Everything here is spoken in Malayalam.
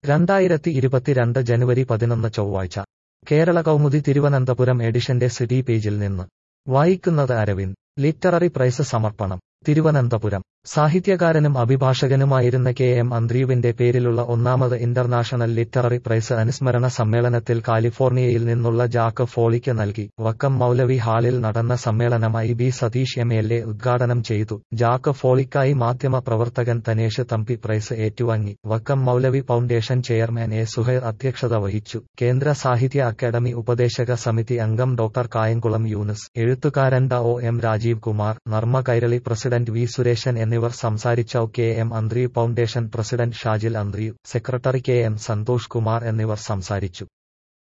രണ്ടായിരത്തി ഇരുപത്തിരണ്ട് ജനുവരി പതിനൊന്ന് ചൊവ്വാഴ്ച കേരള കൗമുദി തിരുവനന്തപുരം എഡിഷന്റെ സിറ്റി പേജിൽ നിന്ന് വായിക്കുന്നത് അരവിന്ദ് ലിറ്റററി പ്രൈസ് സമർപ്പണം തിരുവനന്തപുരം സാഹിത്യകാരനും അഭിഭാഷകനുമായിരുന്ന കെ എം അന്ത്രിയുവിന്റെ പേരിലുള്ള ഒന്നാമത് ഇന്റർനാഷണൽ ലിറ്റററി പ്രൈസ് അനുസ്മരണ സമ്മേളനത്തിൽ കാലിഫോർണിയയിൽ നിന്നുള്ള ജാക്ക് ഫോളിക്ക് നൽകി വക്കം മൗലവി ഹാളിൽ നടന്ന സമ്മേളനം I B Satheesh M L A ഉദ്ഘാടനം ചെയ്തു ജാക്ക് ഫോളിക്കായി മാധ്യമ പ്രവർത്തകൻ തനേഷ് തമ്പി പ്രൈസ് ഏറ്റുവാങ്ങി Vakkom Moulavi foundation chairman A Suhair അധ്യക്ഷത വഹിച്ചു കേന്ദ്ര സാഹിത്യ അക്കാദമി ഉപദേശക സമിതി അംഗം ഡോക്ടർ കായംകുളം യൂനുസ് എഴുത്തുകാരൻ ഡ O M Rajeev Kumar Narma Kairali president V Sureshan എന്നിവർ സംസാരിച്ച K M Anthri foundation president Shajil Anthri secretary K M Santhosh Kumar എന്നിവർ സംസാരിച്ചു